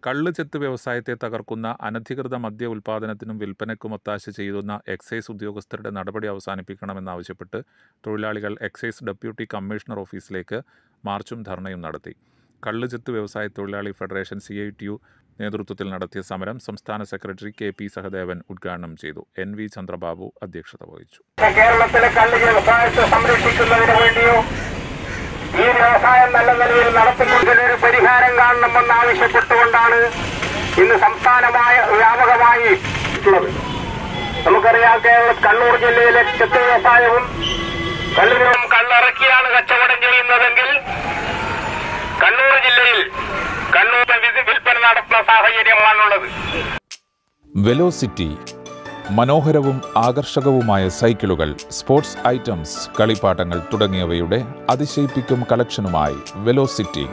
കള്ള് ചെത്ത് വ്യവസായത്തെ തകർക്കുന്ന അനധികൃത മദ്യ ഉൽപ്പാദനത്തിനും വിൽപ്പനയ്ക്കും ഒത്താശ ചെയ്യുന്ന എക്സൈസ് ഉദ്യോഗസ്ഥരുടെ നടപടി അവസാനിപ്പിക്കണമെന്നാവശ്യപ്പെട്ട് തൊഴിലാളികൾ എക്സൈസ് ഡെപ്യൂട്ടി കമ്മീഷണർ ഓഫീസിലേക്ക് മാർച്ചും ധർണയും നടത്തി കള്ള് ചെത്ത് വ്യവസായ തൊഴിലാളി federation C I T U നേതൃത്വത്തിൽ നടത്തിയ സമരം സംസ്ഥാന സെക്രട്ടറി കെ പി സഹദേവൻ ഉദ്ഘാടനം ചെയ്തു എൻ വി ചന്ദ്രബാബു അധ്യക്ഷത വഹിച്ചു കേരളത്തിലെ കള്ള് വ്യവസായത്തെ സംരക്ഷിക്കുന്നതിന് വേണ്ടിയോ ഈ വ്യവസായം നല്ല നിലയിൽ നടത്തുന്നതിനൊരു പരിഹാരം കാണണമെന്ന് ആവശ്യപ്പെട്ടുകൊണ്ടാണ് ഇന്ന് സംസ്ഥാനമായ വ്യാപകമായി ഉള്ളത് നമുക്കറിയാം കേരള കണ്ണൂർ ജില്ലയിലെ ചെത്ത് വ്യവസായവും കള്ളിനും കള്ളിറക്കിയാണ് കച്ചവടം ചെയ്യുന്നതെങ്കിൽ കണ്ണൂർ ജില്ലയിൽ കണ്ണൂർ വിധി- വിൽപ്പന നടത്തുന്ന സാഹചര്യമാണുള്ളത് വെലോസിറ്റി മനോഹരവും ആകർഷകവുമായ സൈക്കിളുകൾ സ്പോർട്സ് ഐറ്റംസ് കളിപ്പാട്ടങ്ങൾ തുടങ്ങിയവയുടെ അതിശയിപ്പിക്കും കളക്ഷനുമായി Velocity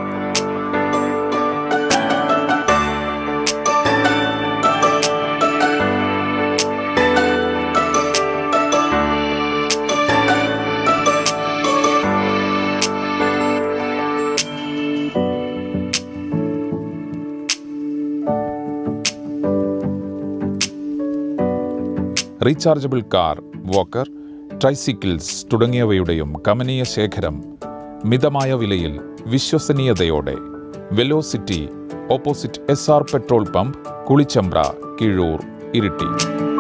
rechargeable car walker tricycles തുടങ്ങിയവയുടെയും കമനീയ ശേഖരം മിതമായ വിലയിൽ വിശ്വസനീയതയോടെ Velocity opposite S R petrol pump Kulichambra Keezhur Iritty